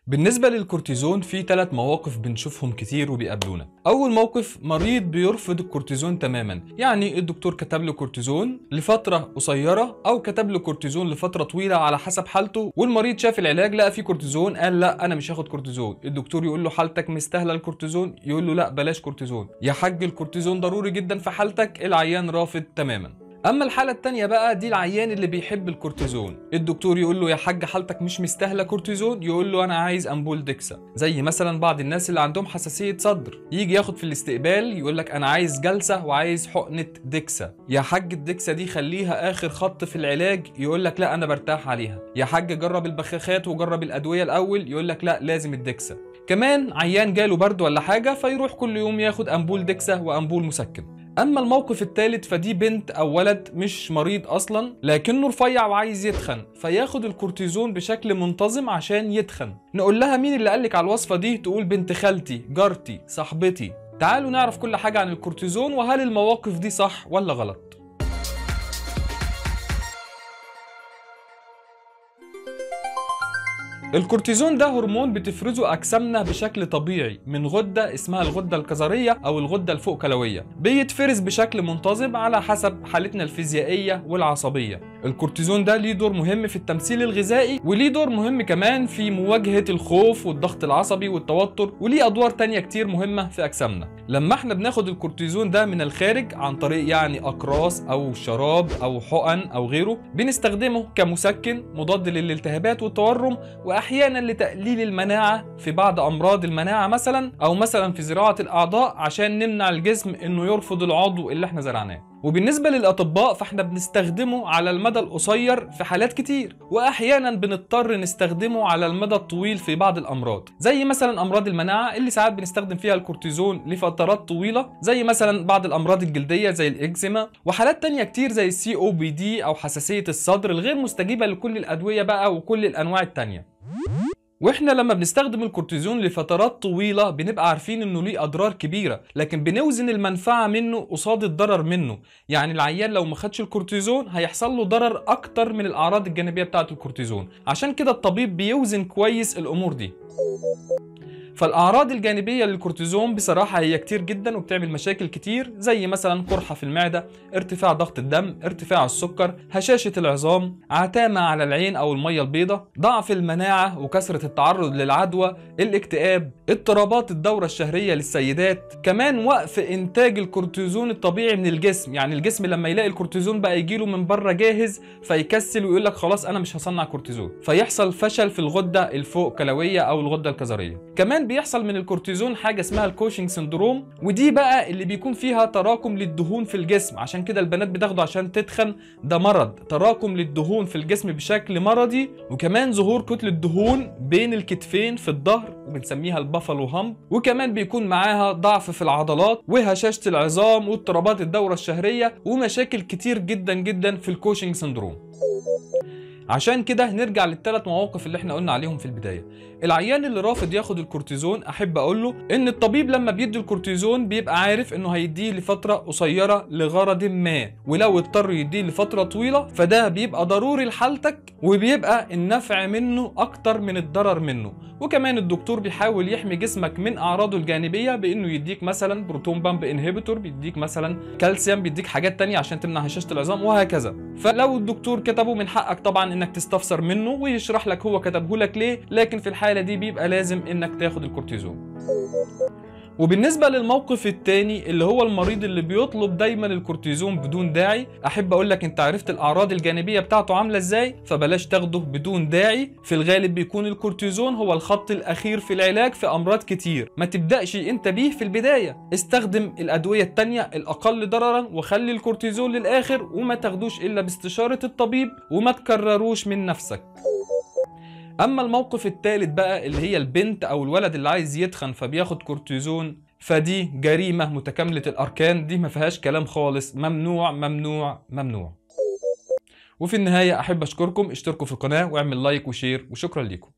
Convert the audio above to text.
بالنسبة للكورتيزون في ثلاث مواقف بنشوفهم كتير وبيقابلونا أول موقف مريض بيرفض الكورتيزون تماما يعني الدكتور كتب له كورتيزون لفترة قصيرة أو كتب له كورتيزون لفترة طويلة على حسب حالته والمريض شاف العلاج لقى فيه كورتيزون قال لا أنا مش هاخد كورتيزون الدكتور يقول له حالتك مستاهلة الكورتيزون يقول له لا بلاش كورتيزون يا حاج الكورتيزون ضروري جدا في حالتك العيان رافض تماما اما الحاله التانية بقى دي العيان اللي بيحب الكورتيزون الدكتور يقول له يا حاج حالتك مش مستاهله كورتيزون يقول له انا عايز امبول ديكسا زي مثلا بعض الناس اللي عندهم حساسيه صدر يجي ياخد في الاستقبال يقول لك انا عايز جلسه وعايز حقنه ديكسا يا حاج الديكسا دي خليها اخر خط في العلاج يقول لك لا انا برتاح عليها يا حاج جرب البخاخات وجرب الادويه الاول يقول لك لا لازم الديكسا كمان عيان جاله برد ولا حاجه فيروح كل يوم ياخد امبول ديكسا وامبول مسكن اما الموقف الثالث فدي بنت او ولد مش مريض اصلا لكنه رفيع وعايز يتخن فياخد الكورتيزون بشكل منتظم عشان يتخن نقول لها مين اللي قالك على الوصفه دي تقول بنت خالتي جارتي صاحبتي تعالوا نعرف كل حاجه عن الكورتيزون وهل المواقف دي صح ولا غلط الكورتيزون ده هرمون بتفرزه اجسامنا بشكل طبيعي من غده اسمها الغده الكظريه او الغده الفوق كلويه بيتفرز بشكل منتظم على حسب حالتنا الفيزيائيه والعصبيه الكورتيزون ده ليه دور مهم في التمثيل الغذائي وليه دور مهم كمان في مواجهه الخوف والضغط العصبي والتوتر وليه ادوار تانية كتير مهمه في اجسامنا لما احنا بناخد الكورتيزون ده من الخارج عن طريق يعني اقراص او شراب او حقن او غيره بنستخدمه كمسكن مضاد للالتهابات والتورم واحيانا لتقليل المناعه في بعض امراض المناعه مثلا او مثلا في زراعه الاعضاء عشان نمنع الجسم انه يرفض العضو اللي احنا زرعناه وبالنسبة للأطباء فاحنا بنستخدمه على المدى القصير في حالات كتير وأحيانا بنضطر نستخدمه على المدى الطويل في بعض الأمراض زي مثلا أمراض المناعة اللي ساعات بنستخدم فيها الكورتيزون لفترات طويلة زي مثلا بعض الأمراض الجلدية زي الإكزيما وحالات تانية كتير زي السي او بي دي أو حساسية الصدر الغير مستجيبة لكل الأدوية بقى وكل الأنواع التانية واحنا لما بنستخدم الكورتيزون لفترات طويله بنبقى عارفين انه ليه اضرار كبيره لكن بنوزن المنفعه منه قصاد الضرر منه يعني العيان لو ما خدش الكورتيزون هيحصل له ضرر اكتر من الاعراض الجانبيه بتاعه الكورتيزون عشان كده الطبيب بيوزن كويس الامور دي فالاعراض الجانبيه للكورتيزون بصراحه هي كتير جدا وبتعمل مشاكل كتير زي مثلا قرحه في المعده ارتفاع ضغط الدم ارتفاع السكر هشاشه العظام عتامه على العين او الميه البيضاء ضعف المناعه وكثره التعرض للعدوى الاكتئاب اضطرابات الدوره الشهريه للسيدات كمان وقف انتاج الكورتيزون الطبيعي من الجسم يعني الجسم لما يلاقي الكورتيزون بقى يجيله من بره جاهز فيكسل ويقول لك خلاص انا مش هصنع كورتيزون فيحصل فشل في الغده الفوق كلويه او الغده الكظريه كمان بيحصل من الكورتيزون حاجه اسمها الكوشنج سندروم ودي بقى اللي بيكون فيها تراكم للدهون في الجسم عشان كده البنات بتاخده عشان تتخن ده مرض تراكم للدهون في الجسم بشكل مرضي وكمان ظهور كتله دهون بين الكتفين في الظهر وبنسميها البافالو هامب وكمان بيكون معاها ضعف في العضلات وهشاشه العظام واضطرابات الدوره الشهريه ومشاكل كتير جدا جدا في الكوشنج سندروم عشان كده نرجع للثلاث مواقف اللي احنا قلنا عليهم في البدايه العيان اللي رافض ياخد الكورتيزون احب اقول له ان الطبيب لما بيدي الكورتيزون بيبقى عارف انه هيديه لفتره قصيره لغرض ما ولو اضطر يديه لفتره طويله فده بيبقى ضروري لحالتك وبيبقى النفع منه اكتر من الضرر منه وكمان الدكتور بيحاول يحمي جسمك من اعراضه الجانبيه بانه يديك مثلا بروتون بامب انهبيتور بيديك مثلا كالسيوم بيديك حاجات تانية عشان تمنع هشاشه العظام وهكذا فلو الدكتور كتبه من حقك طبعا انك تستفسر منه ويشرح لك هو كتبه لك ليه لكن في الحاله دي بيبقى لازم انك تاخد الكورتيزون وبالنسبة للموقف التاني اللي هو المريض اللي بيطلب دايما الكورتيزون بدون داعي احب اقول لك انت عرفت الاعراض الجانبية بتاعته عاملة ازاي فبلاش تاخده بدون داعي في الغالب بيكون الكورتيزون هو الخط الاخير في العلاج في امراض كتير ما تبدأش انت بيه في البداية استخدم الادوية التانية الاقل ضررا وخلي الكورتيزون للاخر وما تاخدوش الا باستشارة الطبيب وما تكرروش من نفسك اما الموقف الثالث بقى اللي هي البنت او الولد اللي عايز يتخن فبياخد كورتيزون فدي جريمه متكامله الاركان دي ما فيهاش كلام خالص ممنوع ممنوع ممنوع وفي النهايه احب اشكركم اشتركوا في القناه واعمل لايك وشير وشكرا لكم